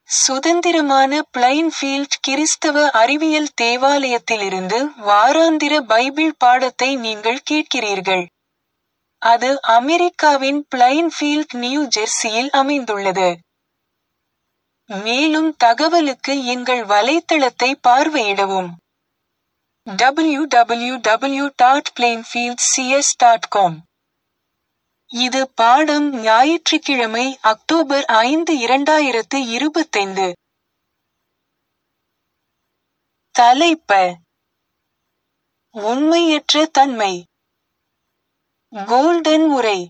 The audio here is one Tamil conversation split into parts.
சுதந்திரமான பிளைன்ஃபீல்ட் கிறிஸ்தவ அறிவியல் தேவாலயத்திலிருந்து வாராந்திர பைபிள் பாடத்தை நீங்கள் கேட்கிறீர்கள். அது அமெரிக்காவின் பிளைன்ஃபீல்ட் நியூ ஜெர்சியில் அமைந்துள்ளது. மேலும் தகவலுக்கு எங்கள் வலைத்தளத்தை பார்வையிடவும். www.plainfieldcs.com இது பாடம் ஞாயிற்றுக்கிழமை அக்டோபர் ஐந்து இரண்டாயிரத்து இருபத்தைந்து. தலைப்ப உண்மையற்ற தன்மை கோல்டன் உரை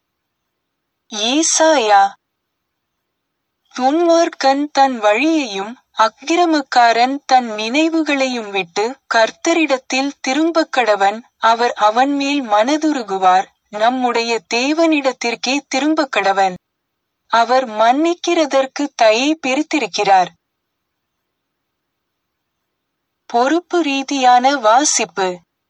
ஏசாயா துன்மார்க்கன் தன் வழியையும் அக்கிரமக்காரன் தன் நினைவுகளையும் விட்டு கர்த்தரிடத்தில் திரும்பக்கடவன் அவர் அவன்மேல் மனதுருகுவார் நம்முடைய தேவனிடத்திற்கே திரும்பக்கடவன் அவர் மன்னிக்கிறதற்கு தயை பெருத்திருக்கிறார் பொறுப்பு ரீதியான வாசிப்பு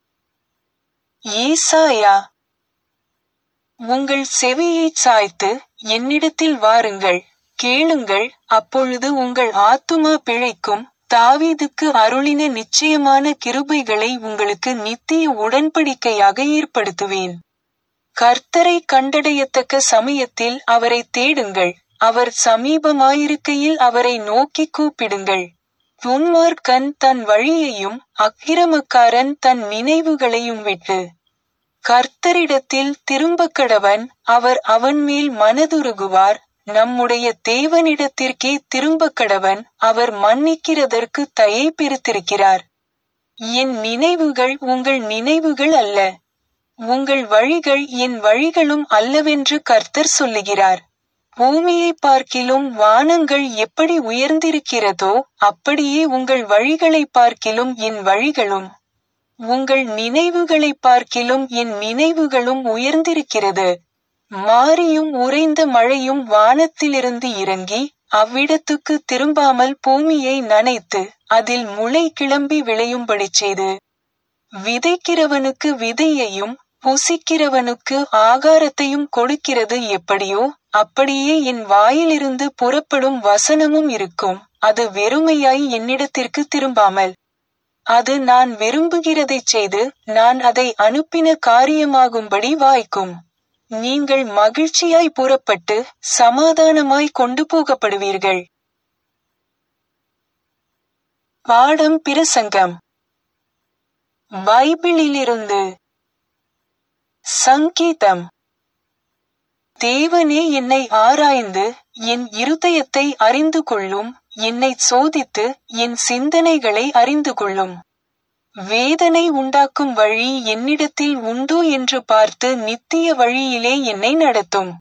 ஏசாயா உங்கள் செவியைச் சாய்த்து என்னிடத்தில் வாருங்கள் கேளுங்கள் அப்பொழுது உங்கள் ஆத்துமா பிழைக்கும் தாவீதுக்கு அருளின நிச்சயமான கிருபைகளை உங்களுக்கு நித்திய உடன்படிக்கையாக ஏற்படுத்துவேன் கர்த்தரை கண்டடையத்தக்க சமயத்தில் அவரை தேடுங்கள் அவர் சமீபமாயிருக்கையில் அவரை நோக்கி கூப்பிடுங்கள் துன்மார்க்கன் தன் வழியையும் அக்கிரமக்காரன் தன் நினைவுகளையும் விட்டு கர்த்தரிடத்தில் திரும்பக்கடவன் அவர் அவன்மேல் மனதுருகுவார் நம்முடைய தேவனிடத்திற்கே திரும்பக்கடவன் அவர் மன்னிக்கிறதற்கு தயை பெருத்திருக்கிறார் என் நினைவுகள் உங்கள் நினைவுகள் அல்ல உங்கள் வழிகள் என் வழிகளும் அல்லவென்று கர்த்தர் சொல்லுகிறார் பூமியை பார்க்கிலும் வானங்கள் எப்படி உயர்ந்திருக்கிறதோ அப்படியே உங்கள் வழிகளை பார்க்கிலும் என் வழிகளும் உங்கள் நினைவுகளை பார்க்கிலும் என் நினைவுகளும் உயர்ந்திருக்கிறது மாரியும் உறைந்த மழையும் வானத்திலிருந்து இறங்கி அவ்விடத்துக்கு திரும்பாமல் பூமியை நனைத்து அதில் முளை கிளம்பி விளையும்படி செய்து விதைக்கிறவனுக்கு விதையையும் புசிக்கிறவனுக்கு ஆகாரத்தையும் கொடுக்கிறது எப்படியோ அப்படியே என் வாயிலிருந்து புறப்படும் வசனமும் இருக்கும் அது வெறுமையாய் என்னிடத்திற்கு திரும்பாமல் அது நான் விரும்புகிறதைச் செய்து நான் அதை அனுப்பின காரியமாகும்படி வாய்க்கும் நீங்கள் மகிழ்ச்சியாய் புறப்பட்டு சமாதானமாய் கொண்டு போகப்படுவீர்கள் பாடம் பிரசங்கம் பைபிளிலிருந்து சங்கீதம் தேவனே என்னை ஆராய்ந்து என் இருதயத்தை அறிந்து கொள்ளும் என்னை சோதித்து என் சிந்தனைகளை அறிந்து கொள்ளும் வேதனை உண்டாக்கும் வழி என்னிடத்தில் உண்டோ என்று பார்த்து நித்திய வழியிலே என்னை நடத்தும்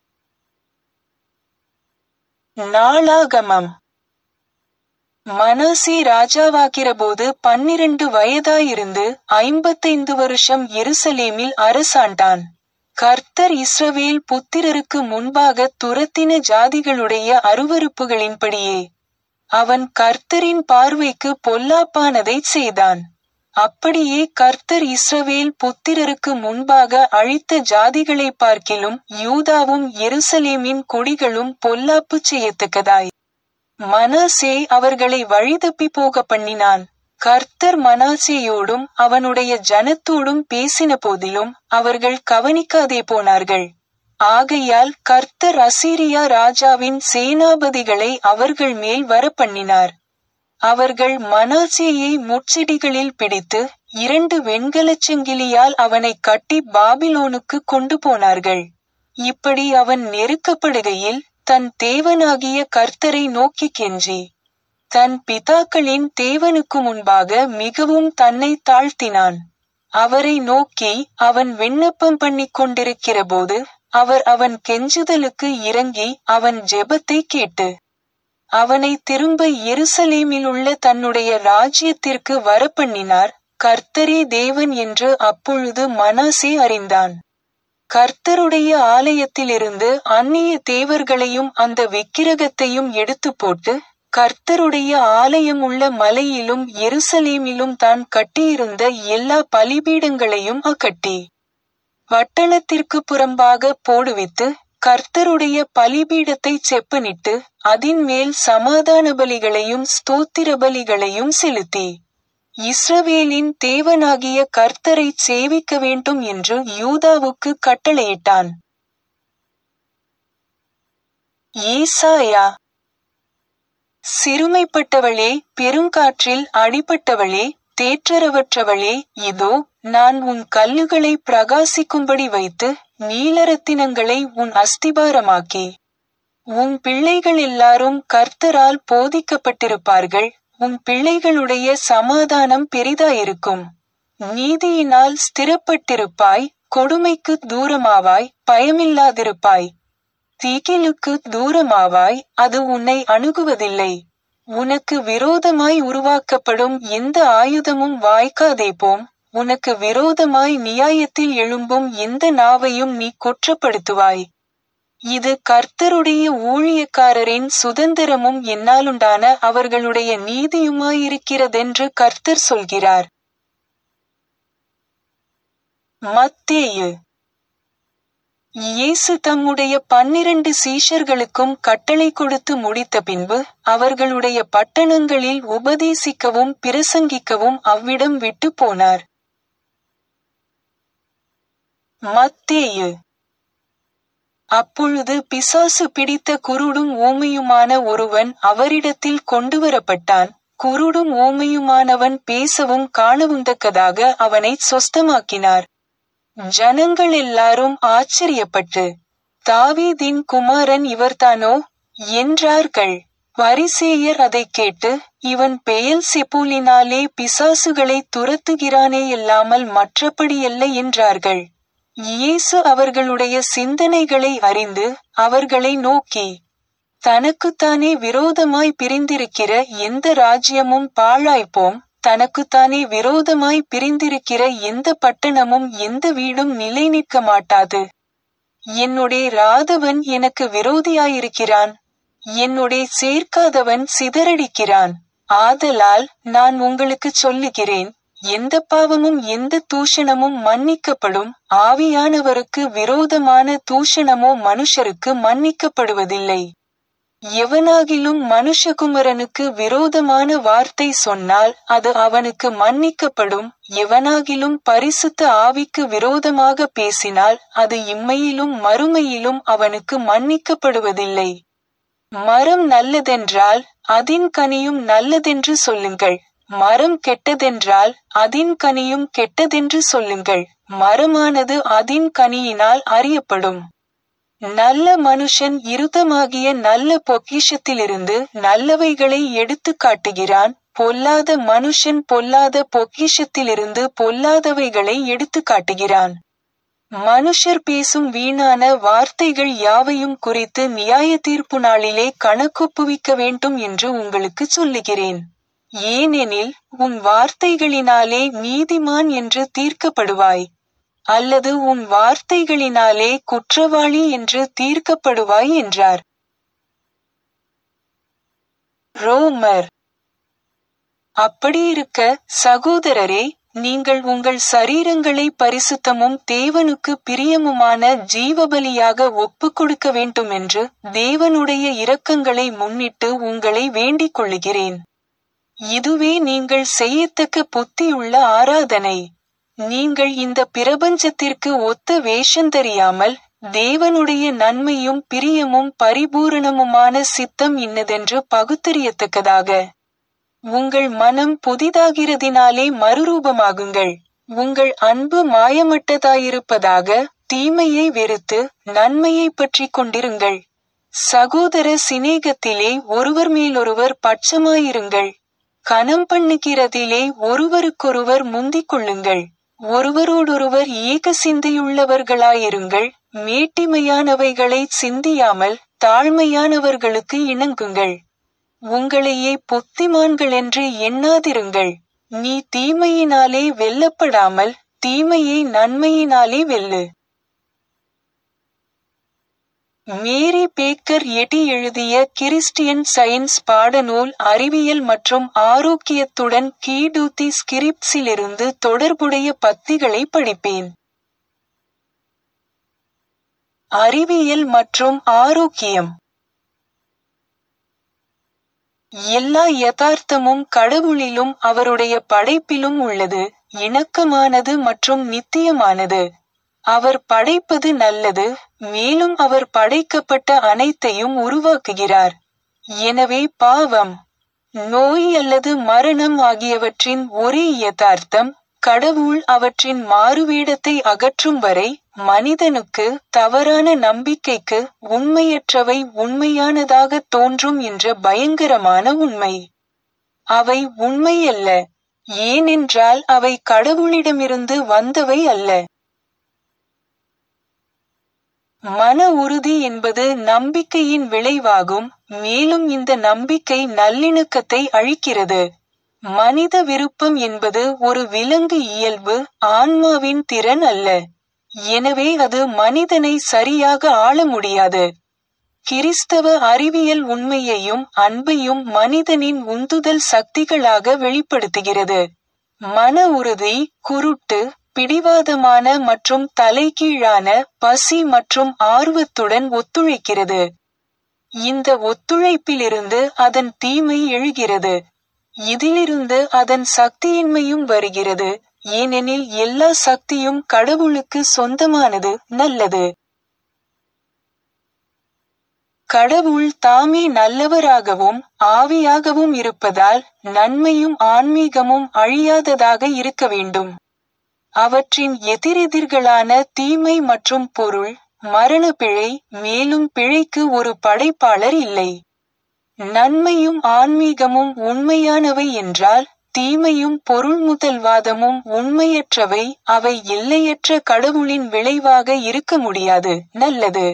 நாளாகமம் மனோசி ராஜாவாகிறபோது பன்னிரண்டு வயதாயிருந்து ஐம்பத்தைந்து வருஷம் எருசலேமில் அரசாண்டான் கர்த்தர் இஸ்ரவேல் புத்திரருக்கு முன்பாக துரத்தின ஜாதிகளுடைய அருவறுப்புகளின்படியே அவன் கர்த்தரின் பார்வைக்கு பொல்லாப்பானதைச் செய்தான் அப்படியே கர்த்தர் இஸ்ரவேல் புத்திரருக்கு முன்பாக அழித்த ஜாதிகளை பார்க்கிலும் யூதாவும் எருசலேமின் கொடிகளும் பொல்லாப்பு செய்யத்தக்கதாய் மனாசே அவர்களை வழிதப்பி போக பண்ணினான் கர்த்தர் மனாசேயோடும் அவனுடைய ஜனத்தோடும் பேசின போதிலும் அவர்கள் கவனிக்காதே போனார்கள் ஆகையால் கர்த்தர் அசீரியா ராஜாவின் சேனாபதிகளை அவர்கள் மேல் வரப்பண்ணினார் அவர்கள் மனாசேயை முட்செடிகளில் பிடித்து இரண்டு வெண்கலச் செங்கிலியால் அவனை கட்டி பாபிலோனுக்கு கொண்டு போனார்கள் இப்படி அவன் நெருக்கப்படுகையில் தன் தேவனாகிய கர்த்தரை நோக்கி கெஞ்சி தன் பிதாக்களின் தேவனுக்கு முன்பாக மிகவும் தன்னை தாழ்த்தினான் அவரை நோக்கி அவன் விண்ணப்பம் பண்ணிக் கொண்டிருக்கிற போது அவர் அவன் கெஞ்சுதலுக்கு இறங்கி அவன் ஜெபத்தை கேட்டு அவனை திரும்ப எருசலேமில் உள்ள தன்னுடைய ராஜ்யத்திற்கு வரப்பண்ணினார் கர்த்தரே தேவன் என்று அப்பொழுது மனாசே அறிந்தான் கர்த்தருடைய ஆலயத்திலிருந்து அந்நிய தேவர்களையும் அந்த விக்கிரகத்தையும் எடுத்து போட்டு கர்த்தருடைய ஆலயம் உள்ள மலையிலும் எருசலேமிலும் தான் கட்டியிருந்த எல்லா பலிபீடங்களையும் அக்கட்டி பட்டணத்திற்கு புறம்பாக போடுவித்து கர்த்தருடைய பலிபீடத்தை செப்பனிட்டு அதின் மேல் சமாதான பலிகளையும் ஸ்தோத்திர பலிகளையும் செலுத்தி இஸ்ரவேலின் தேவனாகிய கர்த்தரை சேவிக்க வேண்டும் என்று யூதாவுக்கு கட்டளையிட்டான் ஏசாயா சிறுமைப்பட்டவளே பெருங்காற்றில் அடிபட்டவளே தேற்றரவற்றவளே இதோ நான் உன் கல்லுகளை பிரகாசிக்கும்படி வைத்து நீலரத்தினங்களை உன் அஸ்திபாரமாக்கி உன் பிள்ளைகள் எல்லாரும் கர்த்தரால் போதிக்கப்பட்டிருப்பார்கள் உன் பிள்ளைகளுடைய சமாதானம் பெரிதாயிருக்கும் நீதியினால் ஸ்திரப்பட்டிருப்பாய் கொடுமைக்கு தூரமாவாய் பயமில்லாதிருப்பாய் தீகிலுக்கு தூரமாவாய் அது உன்னை அணுகுவதில்லை உனக்கு விரோதமாய் உருவாக்கப்படும் எந்த ஆயுதமும் வாய்க்காதே போம் உனக்கு விரோதமாய் நியாயத்தில் எழும்பும் எந்த நாவையும் நீ குற்றப்படுத்துவாய் இது கர்த்தருடைய ஊழியக்காரரின் சுதந்திரமும் என்னாலுண்டான அவர்களுடைய நீதியுமாயிருக்கிறதென்று கர்த்தர் சொல்கிறார் மத்தேயு இயேசு தம்முடைய பன்னிரண்டு சீஷர்களுக்கும் கட்டளை கொடுத்து முடித்த பின்பு அவர்களுடைய பட்டணங்களில் உபதேசிக்கவும் பிரசங்கிக்கவும் அவ்விடம் விட்டு போனார் மத்தேயு அப்பொழுது பிசாசு பிடித்த குருடும் ஊமையுமான ஒருவன் அவரிடத்தில் கொண்டுவரப்பட்டான் குருடும் ஊமையுமானவன் பேசவும் காணவுந்தக்கதாக அவனை சொஸ்தமாக்கினார் ஜனங்கள் எல்லாரும் ஆச்சரியப்பட்டு தாவீதின் குமாரன் இவர்தானோ என்றார்கள் பரிசேயர் அதைக் கேட்டு இவன் பெயல் செப்பூலினாலே பிசாசுகளை துரத்துகிறானே இல்லாமல் மற்றபடியல்ல என்றார்கள் இயேசு அவர்களுடைய சிந்தனைகளை அறிந்து அவர்களை நோக்கி தனக்குத்தானே விரோதமாய் பிரிந்திருக்கிற எந்த ராஜ்யமும் பாழாய்ப்போம் தனக்குத்தானே விரோதமாய் பிரிந்திருக்கிற எந்த பட்டணமும் எந்த வீடும் நிலை நிற்க மாட்டாது என்னுடைய ராதவன் எனக்கு விரோதியாயிருக்கிறான் என்னுடைய சேர்க்காதவன் சிதறடிக்கிறான் ஆதலால் நான் உங்களுக்கு சொல்லுகிறேன் எந்த பாவமும் எந்த தூஷணமும் மன்னிக்கப்படும் ஆவியானவருக்கு விரோதமான தூஷணமோ மனுஷருக்கு மன்னிக்கப்படுவதில்லை எவனாகிலும் மனுஷகுமரனுக்கு விரோதமான வார்த்தை சொன்னால் அது அவனுக்கு மன்னிக்கப்படும் எவனாகிலும் பரிசுத்த ஆவிக்கு விரோதமாக பேசினால் அது இம்மையிலும் மறுமையிலும் அவனுக்கு மன்னிக்கப்படுவதில்லை மரம் நல்லதென்றால் அதின் கனியும் நல்லதென்று சொல்லுங்கள் மரம் கெட்டதென்றால் அதின் கனியும் கெட்டதென்று சொல்லுங்கள் மரமானது அதின் கனியினால் அறியப்படும் நல்ல மனுஷன் இருதமாகிய நல்ல பொக்கிஷத்திலிருந்து நல்லவைகளை எடுத்து காட்டுகிறான் பொல்லாத மனுஷன் பொல்லாத பொக்கிஷத்திலிருந்து பொல்லாதவைகளை எடுத்து காட்டுகிறான் மனுஷர் பேசும் வீணான வார்த்தைகள் யாவையும் குறித்து நியாய தீர்ப்பு நாளிலே கணக்கொப்புவிக்க வேண்டும் என்று உங்களுக்கு சொல்லுகிறேன் ஏனெனில் உன் வார்த்தைகளினாலே நீதிமான் என்று தீர்க்கப்படுவாய் அல்லது உன் வார்த்தைகளினாலே குற்றவாளி என்று தீர்க்கப்படுவாய் என்றார் ரோமர் அப்படியிருக்க சகோதரரே நீங்கள் உங்கள் சரீரங்களை பரிசுத்தமும் தேவனுக்கு பிரியமுமான ஜீவபலியாக ஒப்புக் கொடுக்க வேண்டுமென்று தேவனுடைய இரக்கங்களை முன்னிட்டு உங்களை வேண்டிக் கொள்ளுகிறேன் இதுவே நீங்கள் செய்யத்தக்க புத்தியுள்ள ஆராதனை நீங்கள் இந்த பிரபஞ்சத்திற்கு ஒத்த வேஷம் தெரியாமல் தேவனுடைய நன்மையும் பிரியமும் பரிபூரணமுமான சித்தம் இன்னதென்று பகுத்தறியத்தக்கதாக உங்கள் மனம் புதிதாகிறதினாலே மறுரூபமாகுங்கள் உங்கள் அன்பு மாயமட்டதாயிருப்பதாக தீமையை வெறுத்து நன்மையை பற்றி கொண்டிருங்கள் சகோதர சிநேகத்திலே ஒருவர் மேலொருவர் பட்சமாயிருங்கள் கனம் பண்ணுகிறதிலே ஒருவருக்கொருவர் முந்திக் கொள்ளுங்கள் ஒருவரோடொருவர் ஏக சிந்தையுள்ளவர்களாயிருங்கள் மேட்டிமையானவைகளை சிந்தியாமல் தாழ்மையானவர்களுக்கு இணங்குங்கள் உங்களையே புத்திமான்கள் என்று எண்ணாதிருங்கள் நீ தீமையினாலே வெல்லப்படாமல் தீமையை நன்மையினாலே வெல்லு மேரி பேக்கர் எடி எழுதிய கிறிஸ்டியன் சயின்ஸ் பாடநூல் அறிவியல் மற்றும் ஆரோக்கியத்துடன் கீடூத்தி ஸ்கிரிப்ஸிலிருந்து தொடர்புடைய பத்திகளை படிப்பேன் அறிவியல் மற்றும் ஆரோக்கியம் எல்லா யதார்த்தமும் கடவுளிலும் அவருடைய படைப்பிலும் உள்ளது இணக்கமானது மற்றும் நித்தியமானது அவர் படைப்பது நல்லது மேலும் அவர் படைக்கப்பட்ட அனைத்தையும் உருவாக்குகிறார் எனவே பாவம் நோய் அல்லது மரணம் ஆகியவற்றின் ஒரே யதார்த்தம் கடவுள் அவற்றின் மாறுவேடத்தை அகற்றும் வரை மனிதனுக்கு தவறான நம்பிக்கைக்கு உண்மையற்றவை உண்மையானதாக தோன்றும் என்ற பயங்கரமான உண்மை அவை உண்மையல்ல ஏனென்றால் அவை கடவுளிடமிருந்து வந்தவை அல்ல மன உறுதி என்பது நம்பிக்கையின் விளைவாகும் மேலும் இந்த நம்பிக்கை நல்லிணக்கத்தை அழிக்கிறது மனித விருப்பம் என்பது ஒரு விலங்கு இயல்பு ஆன்மாவின் திறன் அல்ல எனவே அது மனிதனை சரியாக ஆள முடியாது கிறிஸ்தவ அறிவியல் உண்மையையும் அன்பையும் மனிதனின் உந்துதல் சக்திகளாக வெளிப்படுத்துகிறது மன உறுதி குருட்டு பிடிவாதமான மற்றும் தலைகீழான பசி மற்றும் ஆர்வத்துடன் ஒத்துழைக்கிறது இந்த ஒத்துழைப்பிலிருந்து அதன் தீமை எழுகிறது இதிலிருந்து அதன் சக்தியின்மையும் வருகிறது ஏனெனில் எல்லா சக்தியும் கடவுளுக்கு சொந்தமானது நல்லது கடவுள் தாமே நல்லவராகவும் ஆவியாகவும் இருப்பதால் நன்மையும் ஆன்மீகமும் அழியாததாக இருக்க வேண்டும் அவற்றின் எதிரெதிர்களான தீமை மற்றும் பொருள் மரண பிழை மேலும் பிழைக்கு ஒரு படைப்பாளர் இல்லை நன்மையும் ஆன்மீகமும் உண்மையானவை என்றால் தீமையும் பொருள்முதல்வாதமும் உண்மையற்றவை அவை எல்லையற்ற கடவுளின் விளைவாக இருக்க முடியாது நல்லது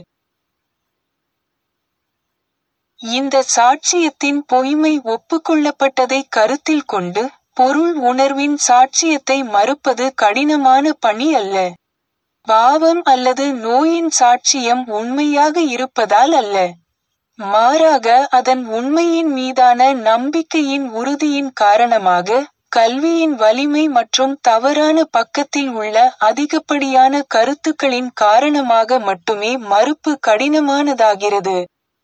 இந்த சாட்சியத்தின் பொய்மை ஒப்புக்கொள்ளப்பட்டதை கருத்தில் கொண்டு பொருள் உணர்வின் சாட்சியத்தை மறுப்பது கடினமான பணி அல்ல பாவம் அல்லது நோயின் சாட்சியம் உண்மையாக இருப்பதால் அல்ல மாறாக அதன் உண்மையின் மீதான நம்பிக்கையின் உறுதியின் காரணமாக கல்வியின் வலிமை மற்றும் தவறான பக்கத்தில் உள்ள அதிகப்படியான கருத்துக்களின் காரணமாக மட்டுமே மறுப்பு கடினமானதாகிறது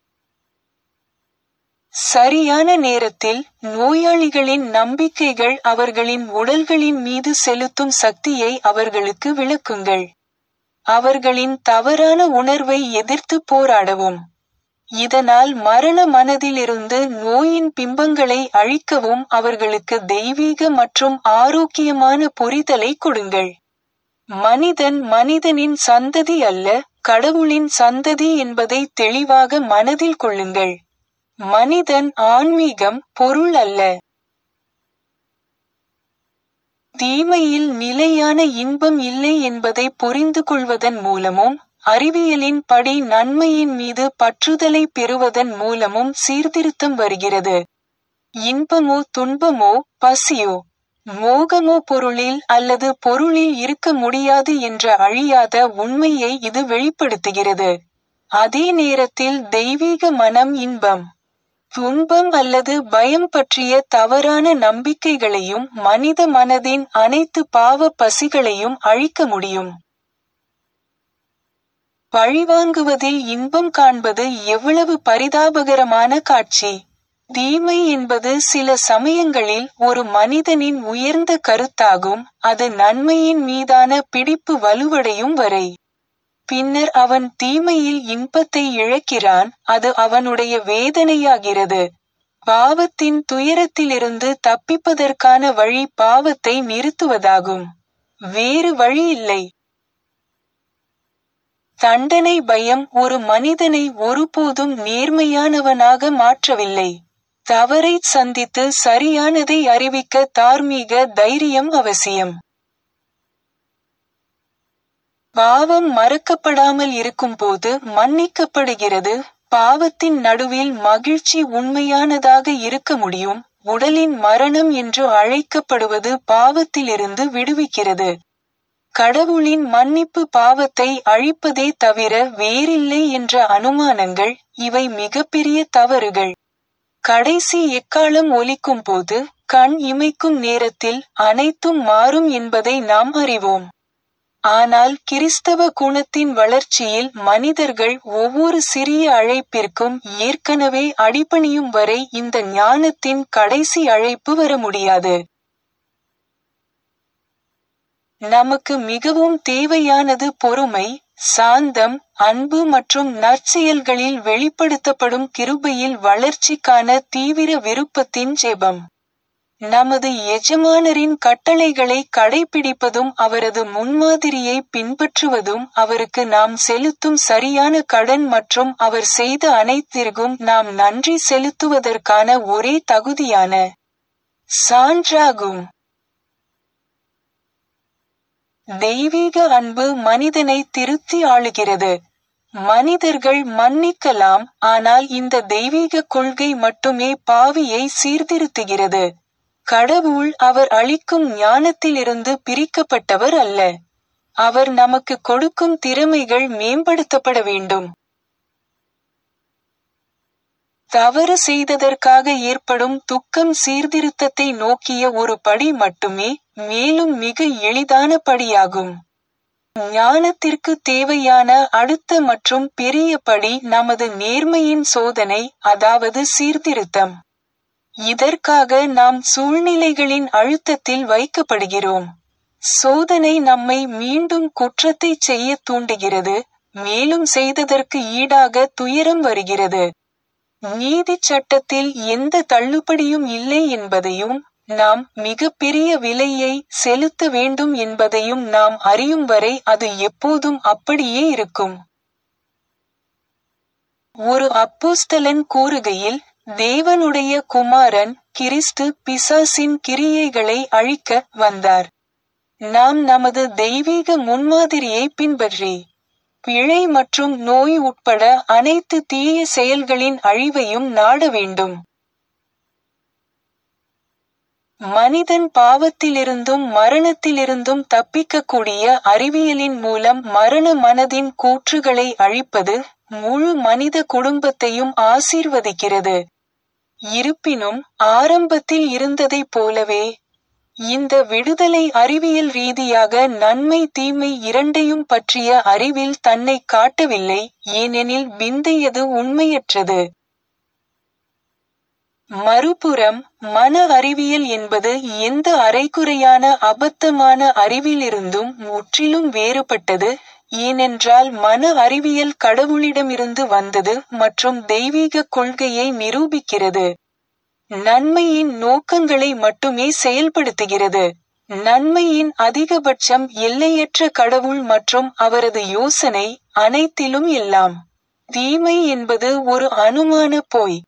சரியான நேரத்தில் நோயாளிகளின் நம்பிக்கைகள் அவர்களின் உடல்களின் மீது செலுத்தும் சக்தியை அவர்களுக்கு விளக்குங்கள் அவர்களின் தவறான உணர்வை எதிர்த்து போராடவும் இதனால் மரண மனதிலிருந்து நோயின் பிம்பங்களை அழிக்கவும் அவர்களுக்கு தெய்வீக மற்றும் ஆரோக்கியமான புரிதலை கொடுங்கள் மனிதன் மனிதனின் சந்ததி அல்ல கடவுளின் சந்ததி என்பதை தெளிவாக மனதில் கொள்ளுங்கள் மனிதன் ஆன்மீகம் பொருள் அல்ல தீமையில் நிலையான இன்பம் இல்லை என்பதை புரிந்து கொள்வதன் மூலமும் அறிவியலின் படி நன்மையின் மீது பற்றுதலை பெறுவதன் மூலமும் சீர்திருத்தம் வருகிறது இன்பமோ துன்பமோ பசியோ மோகமோ பொருளில் அல்லது பொருளில் இருக்க முடியாது என்ற அழியாத உண்மையை இது வெளிப்படுத்துகிறது அதே நேரத்தில் தெய்வீக மனம் இன்பம் துன்பம் அல்லது பயம் பற்றிய தவறான நம்பிக்கைகளையும் மனித மனதின் அனைத்து பாவ பசிகளையும் அழிக்க முடியும் பழிவாங்குவதில் இன்பம் காண்பது எவ்வளவு பரிதாபகரமான காட்சி தீமை என்பது சில சமயங்களில் ஒரு மனிதனின் உயர்ந்த கருத்தாகும் அது நன்மையின் மீதான பிடிப்பு வலுவடையும் வரை பின்னர் அவன் தீமையில் இன்பத்தை இழக்கிறான் அது அவனுடைய வேதனையாகிறது பாவத்தின் துயரத்திலிருந்து தப்பிப்பதற்கான வழி பாவத்தை நிறுத்துவதாகும் வேறு வழி இல்லை தண்டனை பயம் ஒரு மனிதனை ஒருபோதும் நேர்மையானவனாக மாற்றவில்லை தவறை சந்தித்து சரியானதை அறிவிக்க தார்மீக தைரியம் அவசியம் பாவம் மறக்கப்படாமல் இருக்கும்போது மன்னிக்கப்படுகிறது பாவத்தின் நடுவில் மகிழ்ச்சி உண்மையானதாக இருக்க முடியும் உடலின் மரணம் என்று அழைக்கப்படுவது பாவத்திலிருந்து விடுவிக்கிறது கடவுளின் மன்னிப்பு பாவத்தை அழிப்பதே தவிர வேறில்லை என்ற அனுமானங்கள் இவை மிகப்பெரிய தவறுகள் கடைசி எக்காலம் ஒலிக்கும் போது கண் இமைக்கும் நேரத்தில் அனைத்தும் மாறும் என்பதை நாம் அறிவோம் ஆனால் கிறிஸ்தவ குணத்தின் வளர்ச்சியில் மனிதர்கள் ஒவ்வொரு சிறிய அழைப்பிற்கும் ஏற்கனவே அடிபணியும் வரை இந்த ஞானத்தின் கடைசி அழைப்பு வர முடியாது நமக்கு மிகவும் தேவையானது பொறுமை சாந்தம் அன்பு மற்றும் நற்செயல்களில் வெளிப்படுத்தப்படும் கிருபையில் வளர்ச்சிக்கான தீவிர விருப்பத்தின் ஜெபம் நமது எஜமானரின் கட்டளைகளை கடைபிடிப்பதும் அவரது முன்மாதிரியை பின்பற்றுவதும் அவருக்கு நாம் செலுத்தும் சரியான கடன் மற்றும் அவர் செய்த அனைத்திற்கும் நாம் நன்றி செலுத்துவதற்கான ஒரே தகுதியான சான்றாகும் தெய்வீக அன்பு மனிதனை திருத்தி ஆளுகிறது மனிதர்கள் மன்னிக்கலாம் ஆனால் இந்த தெய்வீக கொள்கை மட்டுமே பாவியை சீர்திருத்துகிறது கடவுள் அவர் அளிக்கும் ஞானத்திலிருந்து பிரிக்கப்பட்டவர் அல்ல அவர் நமக்கு கொடுக்கும் திறமைகள் மேம்படுத்தப்பட வேண்டும் தவறு செய்ததற்காக ஏற்படும் துக்கம் சீர்திருத்தத்தை நோக்கிய ஒரு படி மட்டுமே மேலும் மிக எளிதான படியாகும் ஞானத்திற்கு தேவையான அடுத்த மற்றும் பெரிய படி நமது நேர்மையின் சோதனை அதாவது சீர்திருத்தம் இதற்காக நாம் சூழ்நிலைகளின் அழுத்தத்தில் வைக்கப்படுகிறோம் சோதனை நம்மை மீண்டும் குற்றத்தை செய்ய தூண்டுகிறது மேலும் செய்ததற்கு ஈடாக துயரம் வருகிறது நீதி சட்டத்தில் எந்த தள்ளுபடியும் இல்லை என்பதையும் நாம் மிக பெரிய விலையை செலுத்த வேண்டும் என்பதையும் நாம் அறியும் வரை அது எப்போதும் அப்படியே இருக்கும் ஒரு அப்போஸ்தலன் கூறுகையில் தேவனுடைய குமாரன் கிறிஸ்து பிசாசின் கிரியைகளை அழிக்க வந்தார் நாம் நமது தெய்வீக முன்மாதிரியை பின்பற்றி பிழை மற்றும் நோய் உட்பட அனைத்து தீய செயல்களின் அழிவையும் நாட வேண்டும் மனிதன் பாவத்திலிருந்தும் மரணத்திலிருந்தும் தப்பிக்கக்கூடிய அறிவியலின் மூலம் மரண மனதின் கூற்றுகளை அழிப்பது முழு மனித குடும்பத்தையும் ஆசீர்வதிக்கிறது இருப்பினும் ஆரம்பத்தில் இருந்ததைப் போலவே இந்த விடுதலை அறிவியல் ரீதியாக நன்மை தீமை இரண்டையும் பற்றிய அறிவில் தன்னை காட்டவில்லை ஏனெனில் விந்தையது உண்மையற்றது மறுபுறம் மன அறிவியல் என்பது எந்த அரைகுறையான அபத்தமான அறிவிலிருந்தும் முற்றிலும் வேறுபட்டது ஏனென்றால் மன அறிவியல் கடவுளிடமிருந்து வந்தது மற்றும் தெய்வீக கொள்கையை நிரூபிக்கிறது நன்மையின் நோக்கங்களை மட்டுமே செயல்படுத்துகிறது நன்மையின் அதிகபட்சம் எல்லையற்ற கடவுள் மற்றும் அவரது யோசனை அனைத்திலும் எல்லாம் தீமை என்பது ஒரு அனுமான போய்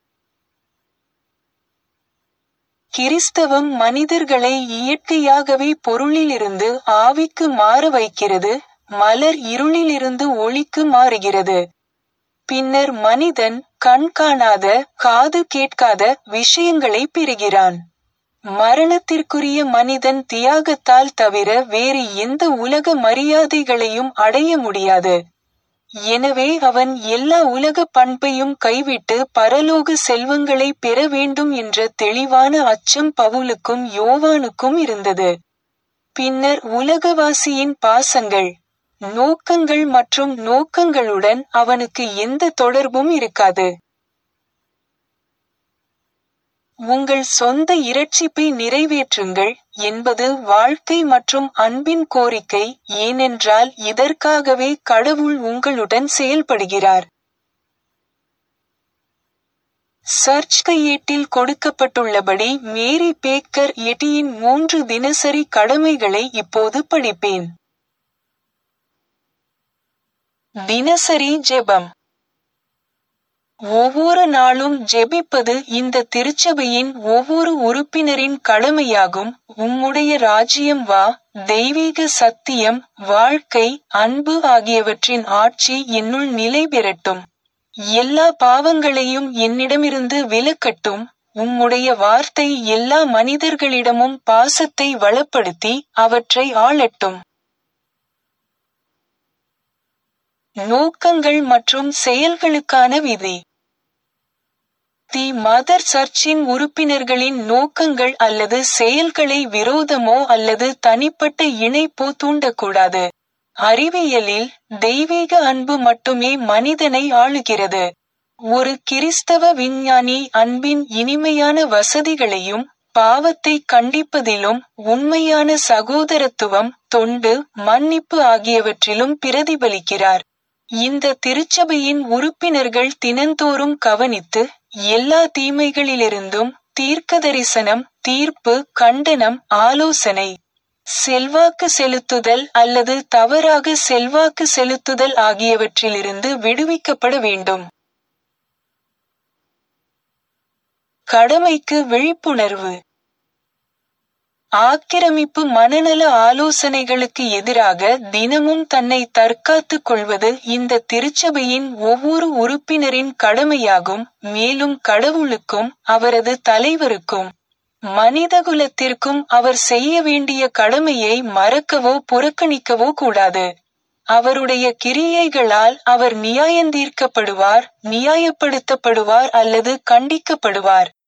கிறிஸ்தவம் மனிதர்களை இயற்கையாகவே பொருளிலிருந்து ஆவிக்கு மாற வைக்கிறது மலர் இருளிலிருந்து ஒளிக்கு மாறுகிறது பின்னர் மனிதன் கண் காணாத காது கேட்காத விஷயங்களை பெறுகிறான் மரணத்திற்குரிய மனிதன் தியாகத்தால் தவிர வேறு எந்த உலக மரியாதைகளையும் அடைய முடியாது எனவே அவன் எல்லா உலக பண்பையும் கைவிட்டு பரலோக செல்வங்களை பெற வேண்டும் என்ற தெளிவான அச்சம் பவுலுக்கும் யோவானுக்கும் இருந்தது பின்னர் உலகவாசியின் பாசங்கள் நோக்கங்கள் மற்றும் நோக்கங்களுடன் அவனுக்கு எந்த தொடர்பும் இருக்காது உங்கள் சொந்த இரட்சிப்பை நிறைவேற்றுங்கள் என்பது வாழ்க்கை மற்றும் அன்பின் கோரிக்கை ஏனென்றால் இதற்காகவே கடவுள் உங்களுடன் செயல்படுகிறார் சர்ச் கையேட்டில் கொடுக்கப்பட்டுள்ளபடி மேரி பேக்கர் எட்டியின் மூன்று தினசரி கடமைகளை இப்போது படிப்பேன் தினசரி ஜெபம் ஒவ்வொரு நாளும் ஜெபிப்பது இந்த திருச்சபையின் ஒவ்வொரு உறுப்பினரின் கடமையாகும் உம்முடைய ராஜ்யம் வா தெய்வீக சத்தியம் வாழ்க்கை அன்பு ஆகியவற்றின் ஆட்சி என்னுள் நிலை பெறட்டும் எல்லா பாவங்களையும் என்னிடமிருந்து விலக்கட்டும் உம்முடைய வார்த்தை எல்லா மனிதர்களிடமும் பாசத்தை வளப்படுத்தி அவற்றை ஆளட்டும் நோக்கங்கள் மற்றும் செயல்களுக்கான விதி தி மதர் சர்ச்சின் உறுப்பினர்களின் நோக்கங்கள் அல்லது செயல்களை விரோதமோ அல்லது தனிப்பட்ட இணைப்போ தூண்டக்கூடாது அறிவியலில் தெய்வீக அன்பு மட்டுமே மனிதனை ஆளுகிறது ஒரு கிறிஸ்தவ விஞ்ஞானி அன்பின் இனிமையான வசதிகளையும் பாவத்தை கண்டிப்பதிலும் உண்மையான சகோதரத்துவம் தொண்டு மன்னிப்பு ஆகியவற்றிலும் பிரதிபலிக்கிறார் இந்த திருச்சபையின் உறுப்பினர்கள் தினந்தோறும் கவனித்து எல்லா தீமைகளிலிருந்தும் தீர்க்கதரிசனம் தீர்ப்பு கண்டனம் ஆலோசனை செல்வாக்கு செலுத்துதல் அல்லது தவறாக செல்வாக்கு செலுத்துதல் ஆகியவற்றிலிருந்து விடுவிக்கப்பட வேண்டும் கடமைக்கு விழிப்புணர்வு ஆக்கிரமிப்பு மனநல ஆலோசனைகளுக்கு எதிராக தினமும் தன்னை தற்காத்துக் கொள்வது இந்த திருச்சபையின் ஒவ்வொரு உறுப்பினரின் கடமையாகும் மேலும் கடவுளுக்கும் அவரது தலைவருக்கும் மனிதகுலத்திற்கும் அவர் செய்ய வேண்டிய கடமையை மறக்கவோ புறக்கணிக்கவோ கூடாது அவருடைய கிரியைகளால் அவர் நியாயந்தீர்க்கப்படுவார் நியாயப்படுத்தப்படுவார் அல்லது கண்டிக்கப்படுவார்